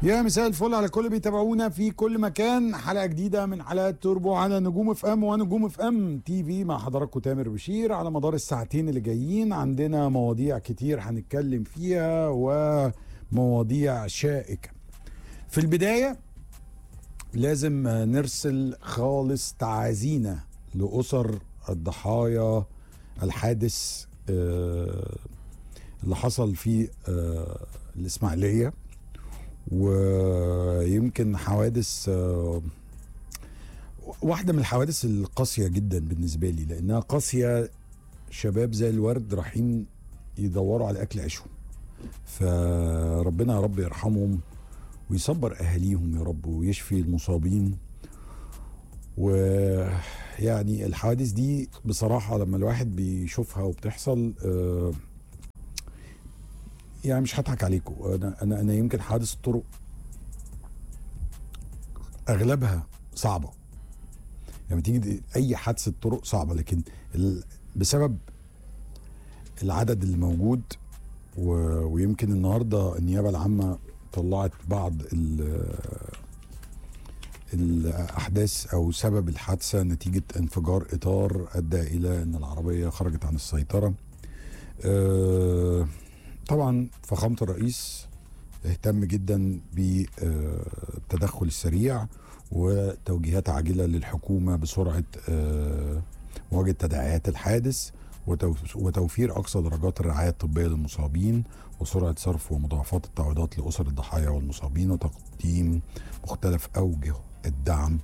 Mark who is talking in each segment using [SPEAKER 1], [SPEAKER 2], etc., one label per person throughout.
[SPEAKER 1] يا مساء الفل على كل بيتابعونا في كل مكان حلقه جديده من حلقات توربو على نجوم اف ام ونجوم اف ام تي في مع حضراتكم تامر بشير على مدار الساعتين اللي جايين عندنا مواضيع كتير هنتكلم فيها ومواضيع شائكه في البدايه لازم نرسل خالص تعازينا لاسر الضحايا الحادث آه، اللي حصل في آه، الاسماعيليه ويمكن حوادث آه، واحدة من الحوادث القاسية جدا بالنسبة لي لأنها قاسية شباب زي الورد رايحين يدوروا على أكل عيشهم فربنا يا رب يرحمهم ويصبر أهاليهم يا رب ويشفي المصابين ويعني الحوادث دي بصراحة لما الواحد بيشوفها وبتحصل آه، يعني مش هضحك عليكم انا انا انا يمكن حوادث الطرق اغلبها صعبه يعني تيجي اي حادثه طرق صعبه لكن ال... بسبب العدد اللي موجود و... ويمكن النهارده النيابه العامه طلعت بعض ال... الاحداث او سبب الحادثه نتيجه انفجار اطار ادى الى ان العربيه خرجت عن السيطره أه طبعا فخامه الرئيس اهتم جدا بالتدخل السريع وتوجيهات عاجله للحكومه بسرعه آه، مواجهه تداعيات الحادث وتو- وتوفير اقصى درجات الرعايه الطبيه للمصابين وسرعه صرف ومضاعفات التعويضات لاسر الضحايا والمصابين وتقديم مختلف اوجه الدعم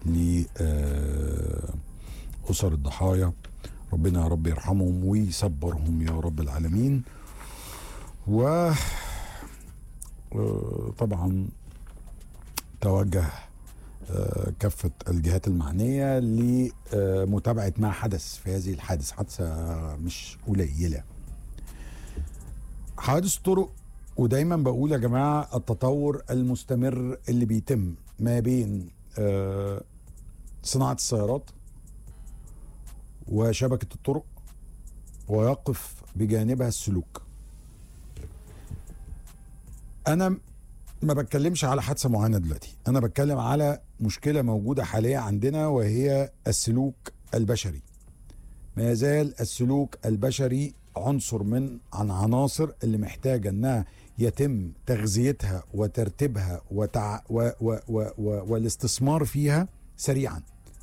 [SPEAKER 1] لاسر الضحايا ربنا يا رب يرحمهم ويصبرهم يا رب العالمين و آه، طبعا توجه آه، كافة الجهات المعنية لمتابعة ما حدث في هذه الحادث حادثة مش قليلة حوادث طرق ودايما بقول يا جماعة التطور المستمر اللي بيتم ما بين آه، صناعة السيارات وشبكة الطرق ويقف بجانبها السلوك انا ما بتكلمش على حادثه معينه دلوقتي انا بتكلم على مشكله موجوده حاليا عندنا وهي السلوك البشري ما يزال السلوك البشري عنصر من عن عناصر اللي محتاجه انها يتم تغذيتها وترتيبها وتع... و... و... و... و... والاستثمار فيها سريعا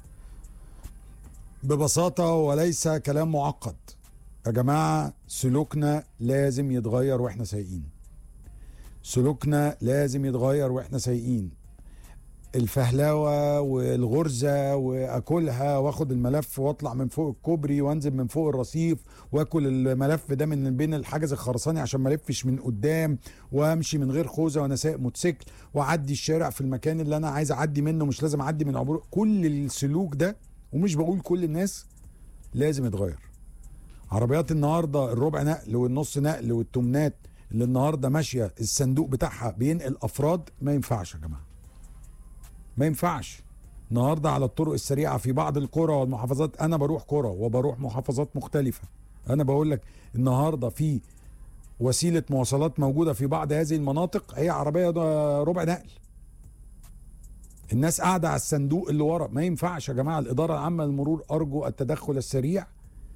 [SPEAKER 1] ببساطه وليس كلام معقد يا جماعه سلوكنا لازم يتغير واحنا سايقين سلوكنا لازم يتغير واحنا سايقين الفهلوه والغرزه واكلها واخد الملف واطلع من فوق الكوبري وانزل من فوق الرصيف واكل الملف ده من بين الحاجز الخرساني عشان ما الفش من قدام وامشي من غير خوذه وانا سايق موتوسيكل واعدي الشارع في المكان اللي انا عايز اعدي منه مش لازم اعدي من عبور كل السلوك ده ومش بقول كل الناس لازم يتغير عربيات النهارده الربع نقل والنص نقل والتمنات اللي النهارده ماشيه الصندوق بتاعها بينقل افراد ما ينفعش يا جماعه ما ينفعش النهارده على الطرق السريعه في بعض القرى والمحافظات انا بروح قرى وبروح محافظات مختلفه انا بقول لك النهارده في وسيله مواصلات موجوده في بعض هذه المناطق هي عربيه ده ربع نقل الناس قاعده على الصندوق اللي ورا ما ينفعش يا جماعه الاداره العامه للمرور ارجو التدخل السريع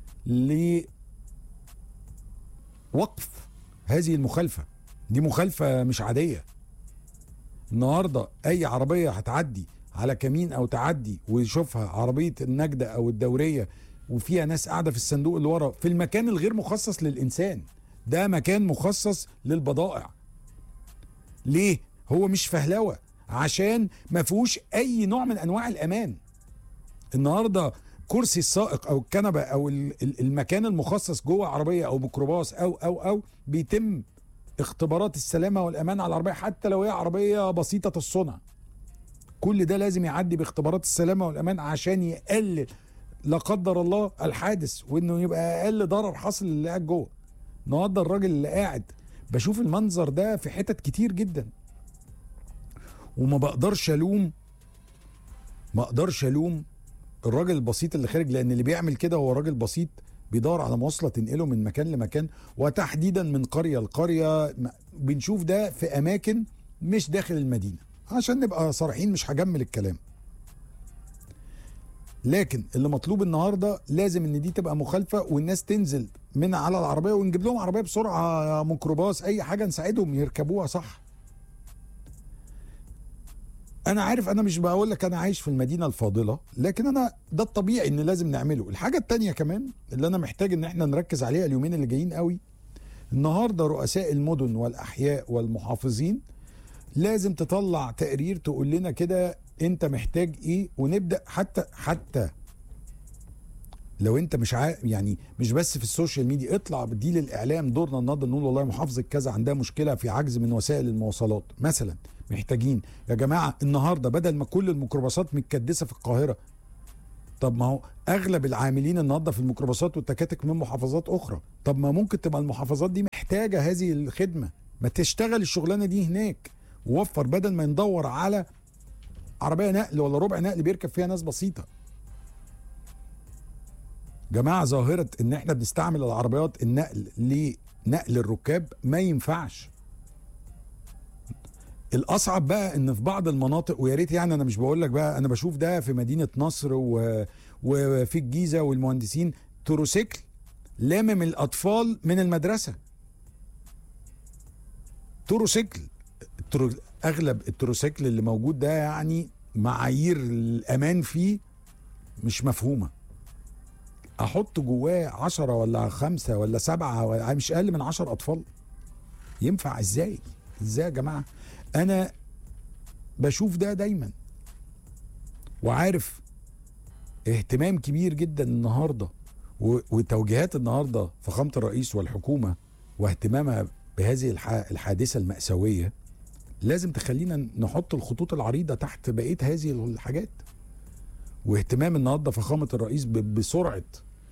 [SPEAKER 1] لوقف هذه المخالفه دي مخالفه مش عاديه النهارده اي عربيه هتعدي على كمين او تعدي ويشوفها عربيه النجده او الدوريه وفيها ناس قاعده في الصندوق اللي ورا في المكان الغير مخصص للانسان ده مكان مخصص للبضائع ليه هو مش فهلوه عشان ما فيهوش اي نوع من انواع الامان النهارده كرسي السائق او الكنبه او ال- ال- المكان المخصص جوه عربيه او ميكروباص او او او بيتم اختبارات السلامه والامان على العربيه حتى لو هي عربيه بسيطه الصنع كل ده لازم يعدي باختبارات السلامه والامان عشان يقلل لا قدر الله الحادث وانه يبقى اقل ضرر حاصل للي قاعد جوه النهارده الراجل اللي قاعد بشوف المنظر ده في حتت كتير جدا وما بقدرش الوم ما اقدرش الوم الراجل البسيط اللي خارج لان اللي بيعمل كده هو راجل بسيط بيدور على مواصله تنقله من مكان لمكان وتحديدا من قريه لقريه م- بنشوف ده في اماكن مش داخل المدينه عشان نبقى صريحين مش هجمل الكلام لكن اللي مطلوب النهارده لازم ان دي تبقى مخالفه والناس تنزل من على العربيه ونجيب لهم عربيه بسرعه ميكروباص اي حاجه نساعدهم يركبوها صح انا عارف انا مش بقول لك انا عايش في المدينه الفاضله لكن انا ده الطبيعي ان لازم نعمله الحاجه التانية كمان اللي انا محتاج ان احنا نركز عليها اليومين اللي جايين قوي النهارده رؤساء المدن والاحياء والمحافظين لازم تطلع تقرير تقول لنا كده انت محتاج ايه ونبدا حتى حتى لو انت مش عا... يعني مش بس في السوشيال ميديا اطلع بدي للاعلام دورنا النهارده نقول والله محافظه كذا عندها مشكله في عجز من وسائل المواصلات مثلا محتاجين يا جماعه النهارده بدل ما كل الميكروباصات متكدسه في القاهره طب ما هو اغلب العاملين النهارده في الميكروباصات والتكاتك من محافظات اخرى طب ما ممكن تبقى المحافظات دي محتاجه هذه الخدمه ما تشتغل الشغلانه دي هناك ووفر بدل ما ندور على عربيه نقل ولا ربع نقل بيركب فيها ناس بسيطه جماعه ظاهره ان احنا بنستعمل العربيات النقل لنقل الركاب ما ينفعش الاصعب بقى ان في بعض المناطق ويا ريت يعني انا مش بقول لك بقى انا بشوف ده في مدينه نصر و... وفي الجيزه والمهندسين تروسيكل لامم الاطفال من المدرسه تروسيكل الترو... اغلب التروسيكل اللي موجود ده يعني معايير الامان فيه مش مفهومه احط جواه عشرة ولا خمسة ولا سبعة ولا مش اقل من عشر اطفال ينفع ازاي ازاي يا جماعه انا بشوف ده دايما وعارف اهتمام كبير جدا النهارده و- وتوجيهات النهارده فخامه الرئيس والحكومه واهتمامها بهذه الح- الحادثه المأساويه لازم تخلينا نحط الخطوط العريضه تحت بقيه هذه الحاجات واهتمام النهارده فخامه الرئيس ب- بسرعه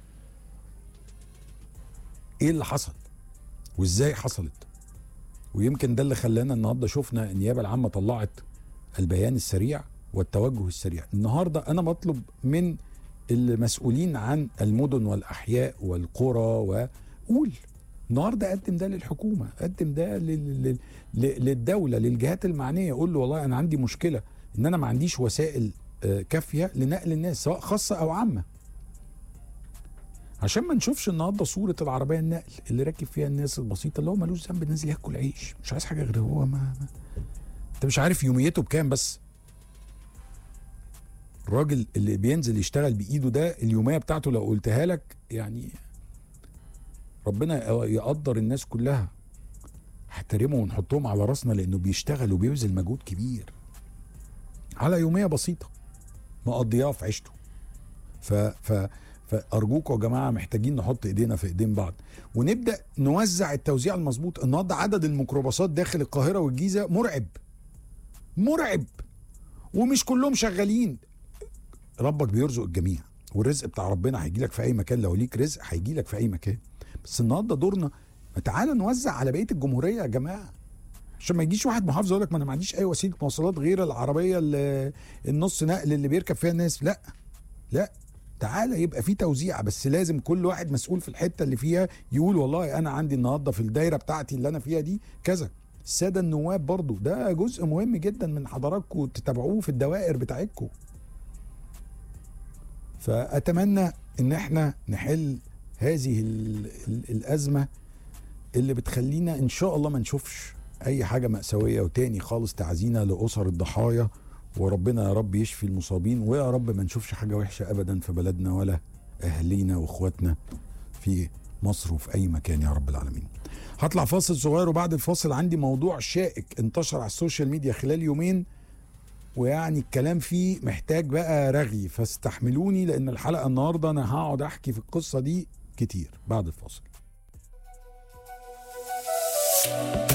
[SPEAKER 1] ايه اللي حصل وازاي حصلت ويمكن ده اللي خلانا النهارده شفنا النيابه العامه طلعت البيان السريع والتوجه السريع النهارده انا بطلب من المسؤولين عن المدن والاحياء والقرى وقول النهارده قدم ده للحكومه قدم ده لل... لل... ل- للدوله للجهات المعنيه قول له والله انا عندي مشكله ان انا ما عنديش وسائل آه، كافيه لنقل الناس سواء خاصه او عامه عشان ما نشوفش النهارده صوره العربيه النقل اللي راكب فيها الناس البسيطه اللي هو ملوش ذنب نازل ياكل عيش مش عايز حاجه غير هو ما, ما انت مش عارف يوميته بكام بس الراجل اللي بينزل يشتغل بايده ده اليوميه بتاعته لو قلتها لك يعني ربنا يقدر الناس كلها احترمه ونحطهم على راسنا لانه بيشتغل وبيبذل مجهود كبير على يوميه بسيطه مقضيها في عيشته ف ف فارجوكم يا جماعه محتاجين نحط ايدينا في ايدين بعض ونبدا نوزع التوزيع المظبوط النهارده عدد الميكروباصات داخل القاهره والجيزه مرعب مرعب ومش كلهم شغالين ربك بيرزق الجميع والرزق بتاع ربنا هيجي لك في اي مكان لو ليك رزق هيجي لك في اي مكان بس النهارده دورنا ما تعالى نوزع على بقيه الجمهوريه يا جماعه عشان ما يجيش واحد محافظ يقول لك ما انا ما عنديش اي وسيله مواصلات غير العربيه اللي النص نقل اللي بيركب فيها الناس لا لا تعالى يبقى في توزيع بس لازم كل واحد مسؤول في الحته اللي فيها يقول والله انا عندي النهارده في الدايره بتاعتي اللي انا فيها دي كذا الساده النواب برضو ده جزء مهم جدا من حضراتكم تتابعوه في الدوائر بتاعتكم فاتمنى ان احنا نحل هذه ال ال الازمه اللي بتخلينا ان شاء الله ما نشوفش اي حاجه ماساويه وتاني خالص تعزينا لاسر الضحايا وربنا يا رب يشفي المصابين ويا رب ما نشوفش حاجه وحشه ابدا في بلدنا ولا اهالينا واخواتنا في مصر وفي اي مكان يا رب العالمين هطلع فاصل صغير وبعد الفاصل عندي موضوع شائك انتشر على السوشيال ميديا خلال يومين ويعني الكلام فيه محتاج بقى رغي فاستحملوني لان الحلقه النهارده انا هقعد احكي في القصه دي كتير بعد الفاصل